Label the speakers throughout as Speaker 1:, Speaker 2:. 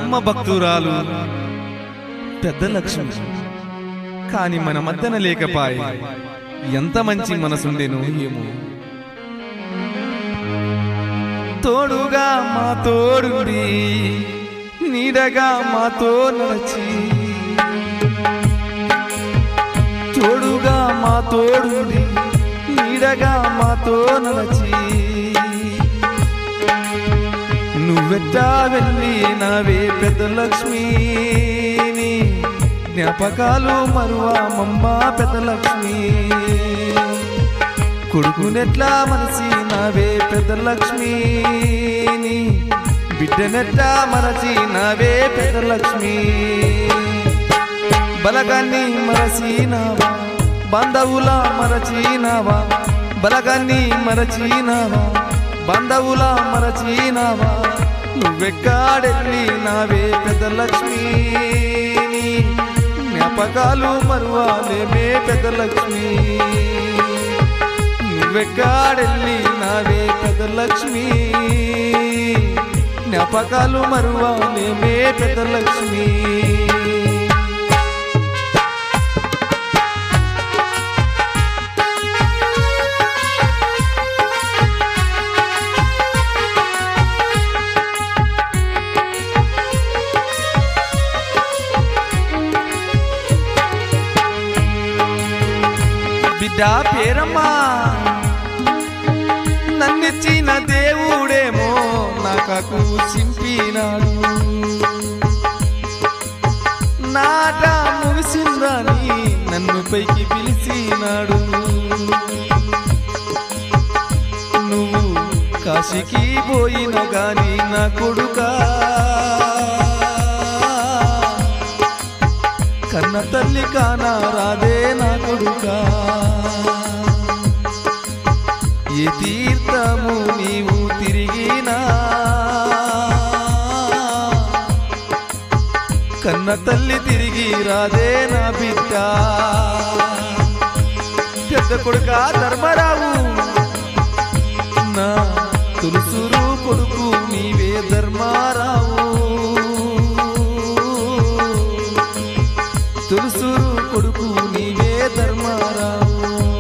Speaker 1: పరమ భక్తురాలు పెద్ద లక్ష్మి కాని మన మద్దన లేకపాయి ఎంత మంచి మనసుండేను ఏమో తోడుగా మా తోడుండి నీడగా మాతో నడచి తోడుగా మా తోడుండి నీడగా మాతో నడచి నువ్వెట్టా వెళ్ళి నావే పెద్ద లక్ష్మిని జ్ఞాపకాలు మరువా మమ్మ పెద్ద లక్ష్మి కొడుకునెట్లా మనసి నావే పెద్ద లక్ష్మిని బిడ్డనెట్లా మనసి నావే పెద్ద లక్ష్మి బలగాన్ని మరచినావా బంధవుల మరచినావా బలగాన్ని మరచినావా బంధవుల మరచినావా నువ్వెక్కాడెళ్ళి నావే పెద్ద లక్ష్మి జ్ఞాపకాలు మరువాలేమే పెద్ద లక్ష్మి నువ్వెక్కాడెళ్ళి నావే పెద్ద లక్ష్మి జ్ఞాపకాలు మరువాలేమే పెద్ద లక్ష్మి బిడ్డ పేరమ్మా నన్నిచ్చిన దేవుడేమో నాకకు సింపినాడు నాట ముగిసిందని నన్ను పైకి పిలిచినాడు నువ్వు కాశీకి పోయిన గాని నా కొడుకా కన్న తల్లి కానా రాదే నా కొడుకా ఏ తీర్థము నీవు తిరిగినా కన్న తల్లి తిరిగి రాదే నా బిడ్డ పెద్ద కొడుక ధర్మరావు నా తులుసురు కొడుకు నీవే ధర్మారావు తులుసురు కొడుకు నీవే ధర్మారావు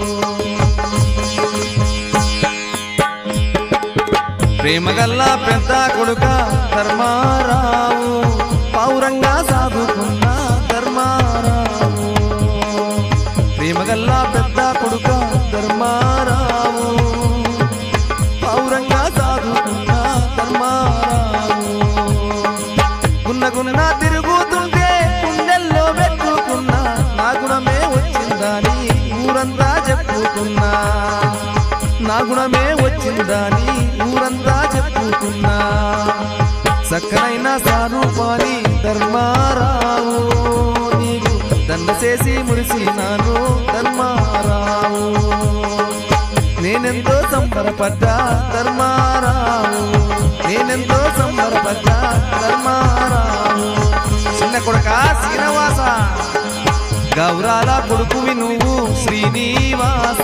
Speaker 1: ప్రేమగల్లా పెద్ద కొడుక ధర్మారావు పౌరంగా సాధుకున్న ధర్మారావు ప్రేమగల్లా పెద్ద కొడుక ధర్మారావు పౌరంగా సాధుకున్న ధర్మారావు గున్న గున్న తిరుగుతుంటే గుండెల్లో పెట్టుకున్నా నా గుణమే వచ్చిందని ఊరంతా చెప్పుకున్నా నా గుణమే వచ్చిందని ఊరంతా చెప్పుకున్నా చక్కనైన సారూపాని ధర్మారావు నీకు దండ చేసి మురిసినాను ధర్మారావు నేనెంతో సంబరపడ్డా ధర్మారావు నేనెంతో సంబరపడ్డా ధర్మారావు చిన్న కొడుక శ్రీనివాస గౌరాల కొడుకువి నువ్వు శ్రీనివాస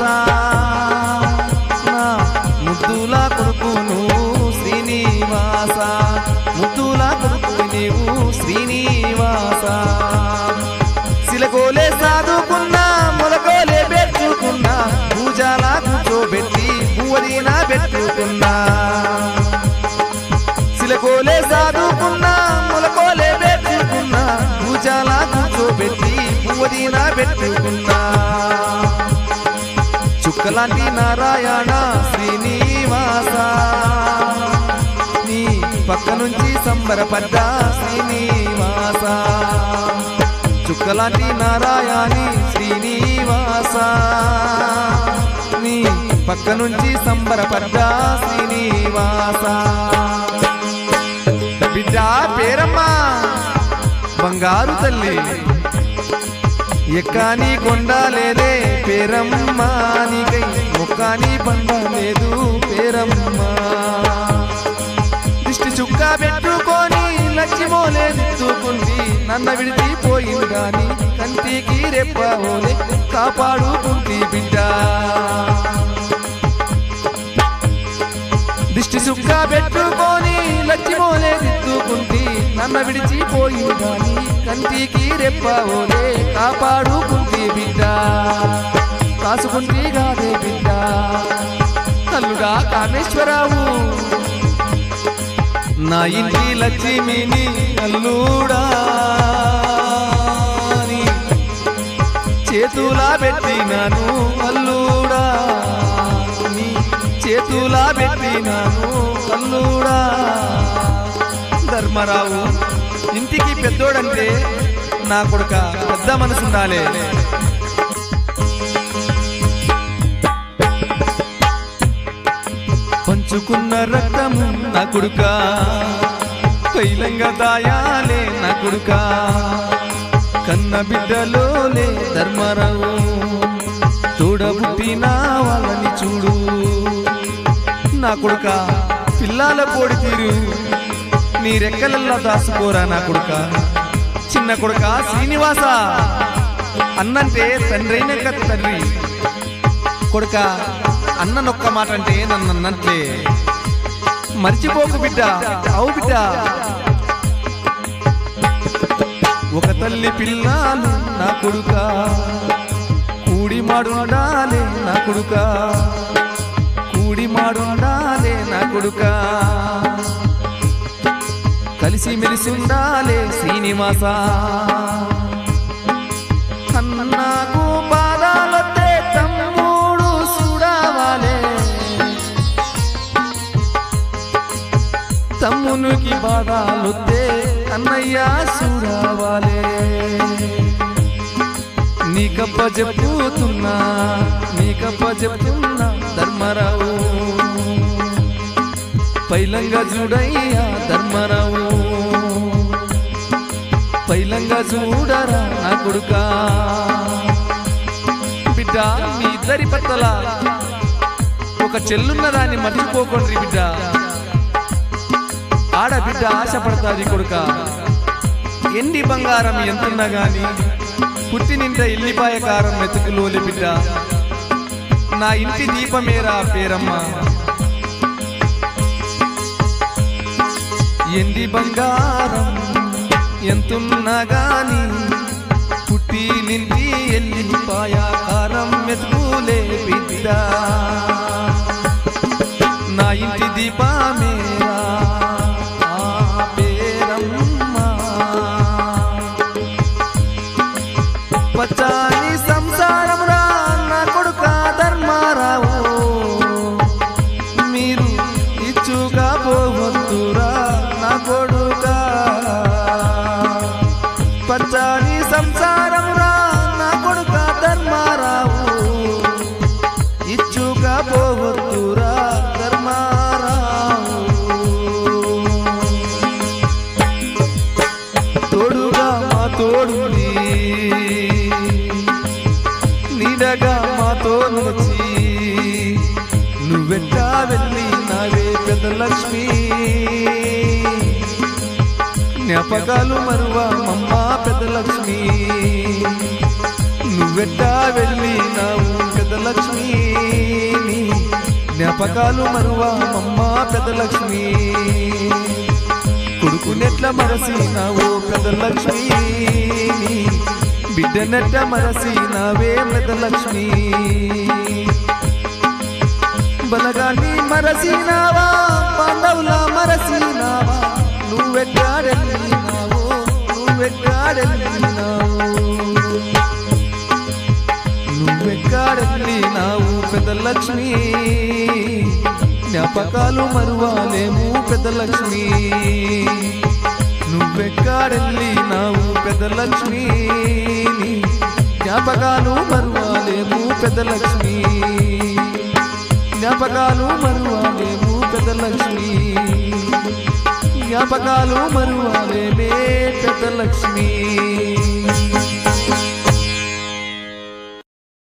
Speaker 1: నా ముద్దుల కొడుకు నువ్వు శ్రీనివాస ముద్దుల కొడుకు నీవు శ్రీనివాస సిలకోలే సాదుకున్నా మొలకోలే పెట్టుకున్నా పూజాల కూర్చోబెట్టి పువ్వదీన పెట్టుకున్నా సిలకోలే సాదుకున్నా మొలకోలే పెట్టుకున్నా పూజాల కూర్చోబెట్టి పువ్వదీన పెట్టుకున్నా చుక్కలాంటి నారాయణ శ్రీనివాస నీ పక్క నుంచి సంబరపడ్డా శ్రీనివాస చుక్కలాంటి నారాయణి శ్రీనివాస నీ పక్క నుంచి సంబరపడ్డా శ్రీనివాస బిడ్డ పేరమ్మా బంగారు తల్లి ఎక్కాని కొండ లేదే పేరమ్మా నీకై ముక్కాని బండ లేదు పేరమ్మా దిష్టి చుక్క పెట్టుకొని లక్ష్మోలే దిద్దుకుంది నన్న విడిచి పోయిందాని కంటికి రెప్పవోలే కాపాడుకుంది బిడ్డ దిష్టి చుక్క పెట్టుకొని లక్ష్మోలే దిద్దుకుంది నన్న విడిచిపోయి గాని కంటికి రెప్పవోలే కాపాడుకుంటే బిడ్డ కాసుకుంటే గాదే బిడ్డ అల్లుడా కామేశ్వరరావు నా ఇంటి లక్ష్మిని అల్లుడా నీ చేతులా పెట్టినాను అల్లుడా నీ చేతులా పెట్టినాను అల్లుడా ధర్మరావు ఇంటికి పెద్దోడంటే నా కొడుక పెద్ద మనసుండాలి పంచుకున్న రక్తము నా కొడుక తైలంగా దాయాలే నా కొడుక కన్న బిడ్డలోలే ధర్మరావు తోడబుట్టిన వాళ్ళని చూడు నా కొడుక పిల్లాల కోడి తీరు నీ రెక్కలల్లా దాసుకోరా నా కొడుక చిన్న కొడుక శ్రీనివాస అన్నంటే తండ్రైన తండ్రి కొడుక అన్ననొక్క మాట అంటే నన్ను అన్నట్లే మర్చిపోకు బిడ్డ అవు బిడ్డ ఒక తల్లి పిల్లాలు నా కొడుక కూడి మాడుండాలే నా కొడుక కూడి మాడుండాలే నా కొడుక కలిసి మెలిసి ఉండాలే శ్రీనివాస అన్నాకు పాదాలొత్తే తమ్ముడు చూడవాలే తమ్మునికి బాధాలొత్తే అన్నయ్య చూడవాలే నీకప్ప చెప్పుతున్నా నీకప్ప చెప్తున్నా ధర్మరావు పైలంగా చూడయ్యా ధర్మరావు పైలంగా చూడరా నా కొడుకా బిడ్డ మీ ఇద్దరి పత్తల ఒక చెల్లున్న దాన్ని మర్చిపోకండి బిడ్డ ఆడబిడ్డ ఆశపడతాది కొడుక ఎండి బంగారం ఎంతున్నా గాని పుట్టినింట ఇల్లిపాయ కారం మెతుకులోలి బిడ్డ నా ఇంటి దీపమేరా పేరమ్మ ఎండి బంగారం ఎంతున్నా గాని పుట్టి నింటి ఎల్లిపాయ కారం మెతుకులే బిడ్డ నా ఇంటి దీపమేరా ఆ పేరమ్మ పచ్చాని సంసారం రా నా కొడుక ధర్మారావు మీరు ఇచ్చుగా పోవద్దురా నా కొడుక పచ్చాని సంసారం రా నా కొడుక ధర్మారావు ఇచ్చుగా పోవద్దురా ధర్మారావు తోడుగా మా తోడుంది నీడగా మాతో నచ్చి నువ్వెట్టా వెళ్ళి నావే పెద్ద లక్ష్మి జ్ఞాపకాలు మరువా మమ్మ పెద్ద లక్ష్మి నువ్వెట్టా వెళ్ళి నావు పెద్ద లక్ష్మి జ్ఞాపకాలు మరువా మమ్మ పెద్ద లక్ష్మి కొడుకునెట్ల మరసినావో పెద్ద లక్ష్మి బిడ్డనెట్ల మరసినావే పెద్ద లక్ష్మి బలగాన్ని మరసినావా పాండవుల మరసినావా నువ్వెట్టాడెళ్ళినావో నువ్వెట్టాడెళ్ళినావు నువ్వెక్కాడెళ్ళినావు పెద్ద లక్ష్మి జ్ఞాపకాలు మరువాలేము పెద్ద లక్ష్మి నువ్వెక్కాడెళ్ళినావు పెద్ద లక్ష్మి జ్ఞాపకాలు మరువాలేము పెద్ద లక్ష్మి జ్ఞాపకాలు మరువాలేము పెద్ద లక్ష్మి జ్ఞాపకాలు మరువాలేమే పెద్ద లక్ష్మి